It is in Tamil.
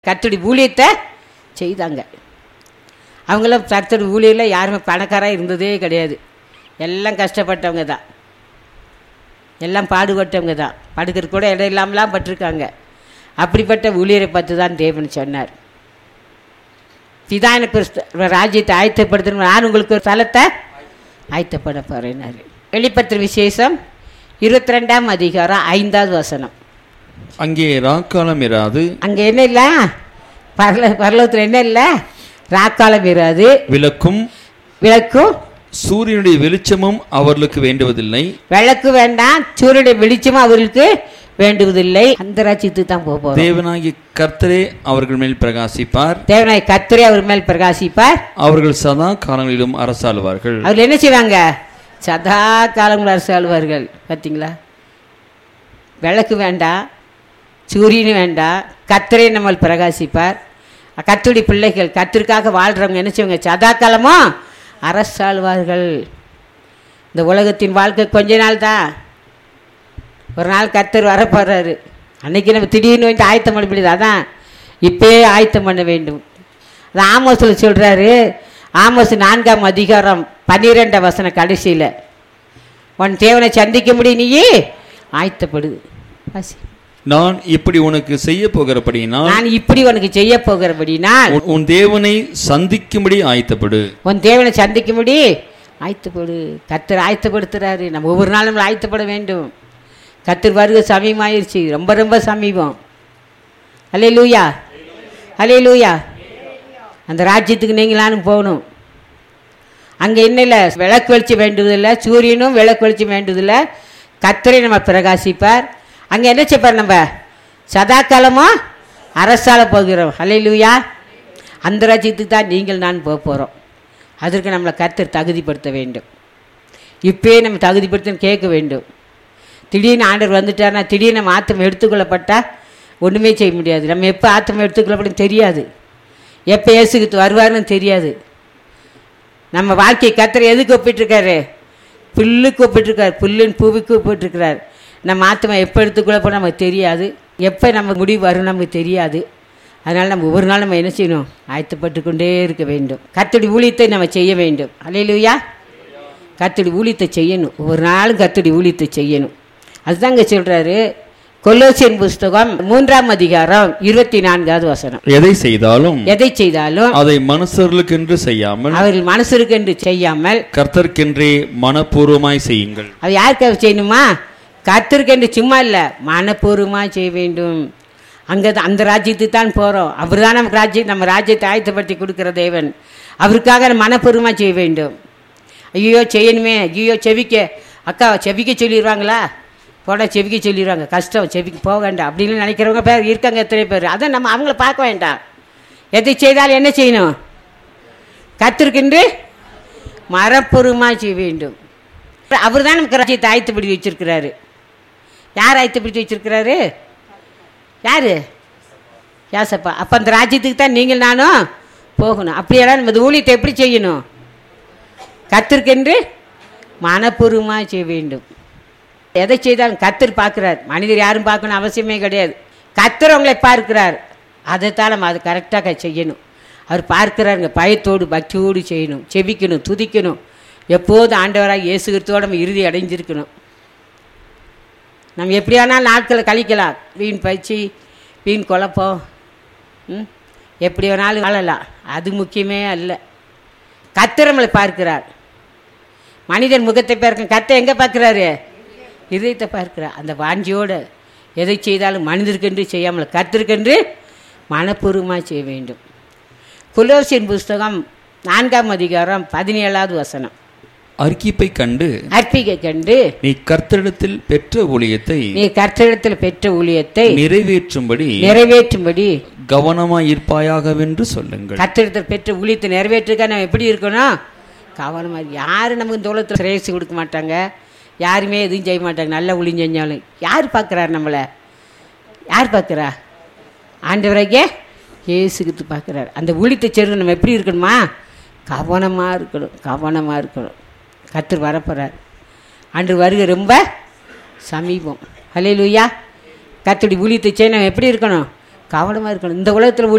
கர்த்தருடைய ஊழியத்தை செய்தாங்க அவங்களாம் கர்த்தருடைய ஊழியரில் யாருமே பணக்காராக இருந்ததே கிடையாது எல்லாம் கஷ்டப்பட்டவங்க தான் எல்லாம் பாடுபட்டவங்க தான் படுக்கிற கூட இடம் இல்லாமலாம் பட்டிருக்காங்க அப்படிப்பட்ட ஊழியரை பார்த்து தான் தேவன் சொன்னார் பிதா எனக்கு ஒரு ஸ்த- ஒரு ராஜ்யத்தை ஆயத்தப்படுத்தணும் நான் உங்களுக்கு ஒரு தலத்தை ஆயத்தப்பட போகிறேன்னாரு வெளிப்பத்திர விசேஷம் இருபத்தி ரெண்டாம் அதிகாரம் ஐந்தாவது வசனம் அங்கே ராக்காலம் இராது அங்கே என்ன இல்லை பரல பரலோகத்தில் என்ன இல்லை ராக்காலம் இராது விளக்கும் விளக்கும் சூரியனுடைய வெளிச்சமும் அவர்களுக்கு வேண்டுவதில்லை விளக்கு வேண்டாம் சூரியனுடைய வெளிச்சமும் அவர்களுக்கு வேண்டுவதில்லை அந்த ராஜ்யத்துக்கு தான் போக போகிறோம் தேவனாகிய கர்த்தரே அவர்கள் மேல் பிரகாசிப்பார் தேவனாய் கத்திரை அவர் மேல் பிரகாசிப்பார் அவர்கள் சதா காலங்களிலும் அரசாளுவார்கள் அவர் என்ன செய்வாங்க சதா காலங்கள் அரசு ஆளுவார்கள் பார்த்தீங்களா விளக்கு வேண்டாம் சூரியன் வேண்டாம் கத்திரை நம்ம பிரகாசிப்பார் கத்துடி பிள்ளைகள் கத்திற்காக வாழ்கிறவங்க என்ன செய்வாங்க சதா காலமும் அரசாளுவார்கள் இந்த உலகத்தின் வாழ்க்கை கொஞ்ச நாள் தான் ஒரு நாள் கர்த்தர் வரப்போறாரு அன்னைக்கு நம்ம திடீர்னு வந்து ஆயத்தம் பண்ண முடியாது அதான் இப்பயே ஆயத்தம் பண்ண வேண்டும் அது ஆமோஸில் சொல்கிறாரு ஆமோஸ் நான்காம் அதிகாரம் பன்னிரெண்டாம் வசனம் கடைசியில் உன் தேவனை சந்திக்க முடியும் நீயே ஆயத்தப்படுது வாசி. நான் இப்படி உனக்கு செய்ய போகிறபடியினால் நான் இப்படி உனக்கு செய்ய போகிறபடினால் உன்- உன் தேவனை சந்திக்கும்படி ஆயத்தப்படு உன் தேவனை சந்திக்கும்படி ஆயத்தப்படு கத்தர் ஆயத்தப்படுத்துறாரு நம்ம ஒவ்வொரு நாளும் நம்மளை ஆயத்தப்பட வேண்டும் கத்தர் வருகை சமீபமாயிருச்சு ரொம்ப ரொம்ப சமீபம் அலே லூயா அலே லூயா அந்த ராஜ்யத்துக்கு நீங்களானும் போகணும் அங்கே என்ன இல்லை விளக்கு வெளிச்சம் வேண்டுவதில்லை சூரியனும் விளக்கு வெளிச்சம் வேண்டுவதில்லை கத்தரை நம்ம பிரகாசிப்பார் அங்கே என்ன செய்ப்பார் நம்ம சதா காலமும் அரசால போகிறோம் ஹalleluya அந்த ராஜ்யத்துக்கு தான் நீங்கள் நான் போக போகிறோம் அதற்கு நம்மளை கத்தர் தகுதிப்படுத்த வேண்டும் இப்பயே நம்ம தகுதிப்படுத்தணும் கேட்க வேண்டும் திடீர்னு ஆண்டவர் வந்துட்டார்னா திடீர்னு நம்ம ஆத்தம் எடுத்துக்கொள்ளப்பட்டா ஒன்றுமே செய்ய முடியாது நம்ம எப்போ ஆத்தம் எடுத்துக்கொள்ளப்படும் தெரியாது எப்போ இயேசுக்கு வருவாருன்னு தெரியாது நம்ம வாழ்க்கையை கத்தரை எதுக்கு ஒப்பிட்டிருக்காரு புல்லுக்கு ஒப்பிட்டிருக்காரு புல்லின் பூவுக்கு ஒப்பிட்டிருக்கிறார் நம்ம ஆத்மா எப்போ எடுத்துக்கொள்ளப்போ நமக்கு தெரியாது எப்போ நம்ம முடிவு வரும் நமக்கு தெரியாது அதனால் நம்ம ஒவ்வொரு நாள் நம்ம என்ன செய்யணும் ஆயத்தப்பட்டு கொண்டே இருக்க வேண்டும் கத்தடி ஊழியத்தை நம்ம செய்ய வேண்டும் அல்லையிலுயா கத்தடி ஊழியத்தை செய்யணும் ஒவ்வொரு நாளும் கத்தடி ஊழியத்தை செய்யணும் அதுதாங்க சொல்கிறாரு கொல்லோசியன் புஸ்தகம் மூன்றாம் அதிகாரம் இருபத்தி நான்காவது வசனம் எதை செய்தாலும் எதை செய்தாலும் அதை மனுஷர்களுக்கென்று செய்யாமல் அவர்கள் மனசுக்கென்று செய்யாமல் கர்த்தர்க்கென்றே மனப்பூர்வமாய் செய்யுங்கள் அது யாருக்காக செய்யணுமா கத்திருக்கென்று சும்மா இல்லை மனப்பூர்வமாக செய்ய வேண்டும் அங்கே அந்த ராஜ்யத்துக்கு தான் போகிறோம் அவர் தான் நமக்கு ராஜ்யம் நம்ம ராஜ்யத்தை ஆயத்தப்படுத்தி கொடுக்குற தேவன் அவருக்காக நம்ம மனப்பூர்வமாக செய்ய வேண்டும் ஐயோ செய்யணுமே ஐயோ செவிக்க அக்கா செவிக்க சொல்லிடுவாங்களா போட செவிக்க சொல்லிடுவாங்க கஷ்டம் செவிக்கு போக வேண்டாம் அப்படின்னு நினைக்கிறவங்க பேர் இருக்காங்க எத்தனை பேர் அதை நம்ம அவங்கள பார்க்க வேண்டாம் எதை செய்தாலும் என்ன செய்யணும் கத்திருக்கின்று மரப்பூர்வமாக செய்ய வேண்டும் அவர் தான் நமக்கு ராஜ்யத்தை ஆயத்தப்படுத்தி வச்சிருக்கிறாரு யார் ஆயத்தப்படுத்தி வச்சிருக்கிறாரு யார் யாசப்பா அப்போ அந்த ராஜ்யத்துக்கு தான் நீங்கள் நானும் போகணும் அப்படியெல்லாம் நம்ம இந்த ஊழியத்தை எப்படி செய்யணும் கத்திருக்கென்று மனப்பூர்வமாக செய்ய வேண்டும் எதை செய்தாலும் கத்தர் பார்க்குறார் மனிதர் யாரும் பார்க்கணும் அவசியமே கிடையாது கத்தர் உங்களை பார்க்கிறார் அதைத்தான் நம்ம அது கரெக்டாக செய்யணும் அவர் பார்க்கிறாருங்க பயத்தோடு பக்தியோடு செய்யணும் செபிக்கணும் துதிக்கணும் எப்போதும் ஆண்டவராக இயேசு கிறிஸ்துவோட நம்ம இறுதி அடைஞ்சிருக்கணும் நம்ம எப்படி வேணாலும் நாட்களை கழிக்கலாம் வீண் பயிற்சி வீண் குழப்பம் ம் எப்படி வேணாலும் வாழலாம் அது முக்கியமே அல்ல கத்தர் நம்மளை பார்க்கிறார் மனிதன் முகத்தை பார்க்க கத்தை எங்கே பார்க்குறாரு இதயத்தை பார்க்கிறார் அந்த வாஞ்சியோடு எதை செய்தாலும் மனிதருக்கென்று செய்யாமல் கத்திருக்கென்று மனப்பூர்வமாக செய்ய வேண்டும் குலோசின் புஸ்தகம் நான்காம் அதிகாரம் பதினேழாவது வசனம் அர்க்கிப்பை கண்டு அற்பிகை கண்டு நீ கர்த்தரிடத்தில் பெற்ற ஊழியத்தை நீ கர்த்தரிடத்தில் பெற்ற ஊழியத்தை நிறைவேற்றும்படி நிறைவேற்றும்படி கவனமாய் இருப்பாயாகவென்று சொல்லுங்கள் கர்த்தரிடத்தில் பெற்ற ஊழியத்தை நிறைவேற்றுக்க நம்ம எப்படி இருக்கணும் கவனமாக யாரும் நமக்கு இந்த உலகத்தில் சிரேசி கொடுக்க மாட்டாங்க யாருமே எதுவும் செய்ய மாட்டாங்க நல்ல ஊழியம் செஞ்சாலும் யார் பார்க்குறாரு நம்மளை யார் பார்க்குறா ஆண்டவராகிய இயேசுகிட்டு பார்க்குறாரு அந்த ஊழியத்தை செய்கிறது நம்ம எப்படி இருக்கணுமா கவனமாக இருக்கணும் கவனமாக இருக்கணும் கத்தர் வரப்போகிறார் அன்று வருகை ரொம்ப சமீபம் ஹலே லூயா கத்தடி ஊழியத்தை செய்ய நம்ம எப்படி இருக்கணும் கவனமாக இருக்கணும் இந்த உலகத்தில்